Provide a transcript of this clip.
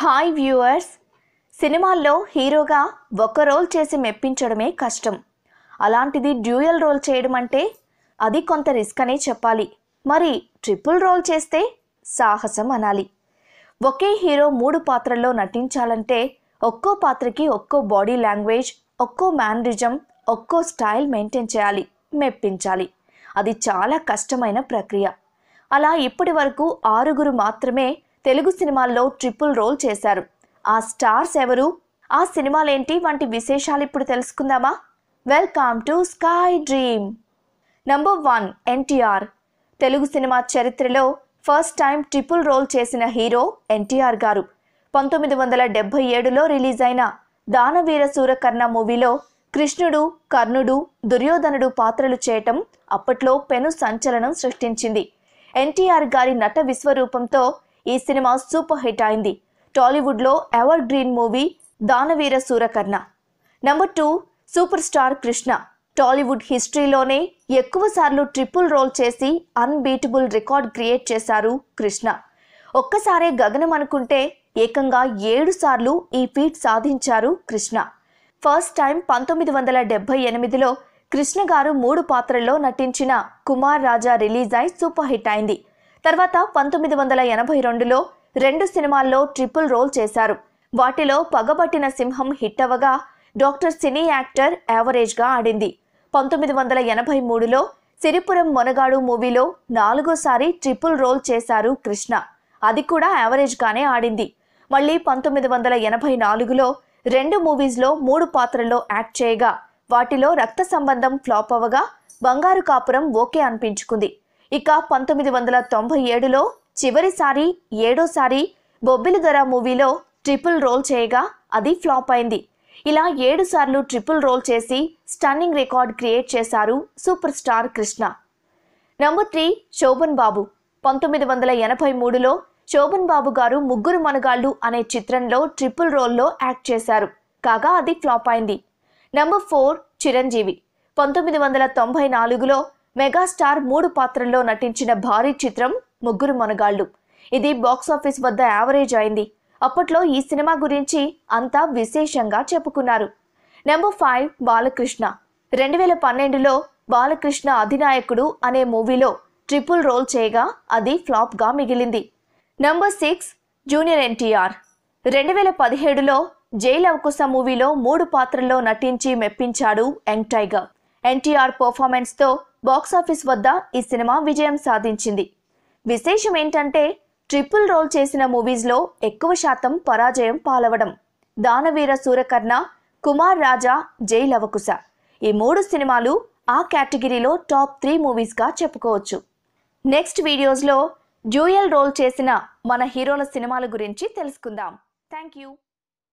hi viewers సినిమాల్లో హీరోగా ఒక రోల్ చేసి మెప్పించడమే కష్టం అలాంటిది డ్యూయల్ రోల్ చేయడం అంటే అది కొంత రిస్క్ అనే చెప్పాలి మరి ట్రిపుల్ రోల్ చేస్తే సాహసం అనాలి ఒకే హీరో మూడు పాత్రల్లో నటించాలంటే ఒక్కో పాత్రకి ఒక్కో బాడీ లాంగ్వేజ్ ఒక్కో మ్యానరిజం ఒక్కో స్టైల్ మెయింటైన్ చేయాలి మెప్పించాలి అది చాలా కష్టమైన ప్రక్రియ అలా ఇప్పటి వరకు ఆరుగురు మాత్రమే తెలుగు సినిమాల్లో ట్రిపుల్ రోల్ చేశారు ఆ స్టార్స్ ఎవరు ఆ సినిమాలేంటి వంటి విశేషాలు ఇప్పుడు తెలుసుకుందామా welcome to sky dream number one NTR Telugu cinema చరిత్రలో ఫస్ట్ టైం ట్రిపుల్ రోల్ చేసిన హీరో ఎన్టీఆర్ గారు పంతొమ్మిది వందల డెబ్బై ఏడులో రిలీజ్ అయిన దానవీర సూరకర్ణ మూవీలో కృష్ణుడు కర్ణుడు దుర్యోధనుడు పాత్రలు చేయటం అప్పట్లో పెను సంచలనం సృష్టించింది ఎన్టీఆర్ గారి నట విశ్వరూపంతో ఈ సినిమా సూపర్ హిట్ అయింది టాలీవుడ్లో evergreen movie Danaveera Soorakarna number two super star Krishna Tollywood హిస్టరీలోనే ఎక్కువ సార్లు ట్రిపుల్ రోల్ చేసి అన్బీటబుల్ రికార్డ్ క్రియేట్ చేశారు కృష్ణ ఒక్కసారే గగనం అనుకుంటే ఏకంగా ఏడు సార్లు ఈ ఫీట్ సాధించారు కృష్ణ ఫస్ట్ టైం పంతొమ్మిది వందల డెబ్బై ఎనిమిదిలో కృష్ణ గారు మూడు పాత్రల్లో నటించిన కుమార్ రాజా రిలీజ్ అయి సూపర్ హిట్ అయింది తర్వాత పంతొమ్మిది వందల ఎనభై రెండులో రెండు సినిమాల్లో ట్రిపుల్ రోల్ చేశారు వాటిలో పగబట్టిన సింహం హిట్ అవ్వగా డాక్టర్ సినీ యాక్టర్ యావరేజ్గా ఆడింది పంతొమ్మిది వందల ఎనభై మూడులో సిరిపురం మొనగాడు మూవీలో నాలుగోసారి ట్రిపుల్ రోల్ చేశారు కృష్ణ అది కూడా యావరేజ్గానే ఆడింది మళ్ళీ పంతొమ్మిది వందల ఎనభై నాలుగులో రెండు మూవీస్లో మూడు పాత్రల్లో యాక్ట్ చేయగా వాటిలో రక్త సంబంధం ఫ్లాప్ అవ్వగా బంగారు కాపురం ఓకే అనిపించుకుంది ఇక పంతొమ్మిది వందల తొంభై ఏడులో చివరిసారి ఏడోసారి బొబ్బిలిదొర మూవీలో ట్రిపుల్ రోల్ చేయగా అది ఫ్లాప్ అయింది ఇలా ఏడు సార్లు ట్రిపుల్ రోల్ చేసి స్టన్నింగ్ రికార్డ్ క్రియేట్ చేశారు super star Krishna number three Sobhan Babu పంతొమ్మిది వందల ఎనభై మూడులో శోభన్ బాబు గారు ముగ్గురు మనగాళ్ళు అనే చిత్రంలో ట్రిపుల్ రోల్లో యాక్ట్ చేశారు కాగా అది ఫ్లాప్ అయింది నంబర్ ఫోర్ చిరంజీవి పంతొమ్మిది వందల తొంభై నాలుగులో మెగాస్టార్ మూడు పాత్రల్లో నటించిన భారీ చిత్రం ముగ్గురు మనగాళ్ళు ఇది బాక్సాఫీస్ వద్ద యావరేజ్ అయింది అప్పట్లో ఈ సినిమా గురించి అంతా విశేషంగా చెప్పుకున్నారు నెంబర్ ఫైవ్ బాలకృష్ణ రెండు వేల పన్నెండులో బాలకృష్ణ అధినాయకుడు అనే మూవీలో ట్రిపుల్ రోల్ చేయగా అది ఫ్లాప్గా మిగిలింది నంబర్ సిక్స్ జూనియర్ ఎన్టీఆర్ రెండు వేల పదిహేడులో జైల్ అవకుశ మూవీలో మూడు పాత్రల్లో నటించి మెప్పించాడు యంగ్ టైగర్ ఎన్టీఆర్ పర్ఫార్మెన్స్తో బాక్సాఫీస్ వద్ద ఈ సినిమా విజయం సాధించింది విశేషం ఏంటంటే ట్రిపుల్ రోల్ చేసిన మూవీస్లో ఎక్కువ శాతం పరాజయం పాలవడం దానవీర సూరకర్ణ కుమార్ రాజా జై లవకుశ ఈ మూడు సినిమాలు ఆ కేటగిరీలో టాప్ త్రీ మూవీస్గా చెప్పుకోవచ్చు నెక్స్ట్ వీడియోస్లో డ్యూయల్ రోల్ చేసిన మన హీరోల సినిమాల గురించి తెలుసుకుందాం థ్యాంక్ యూ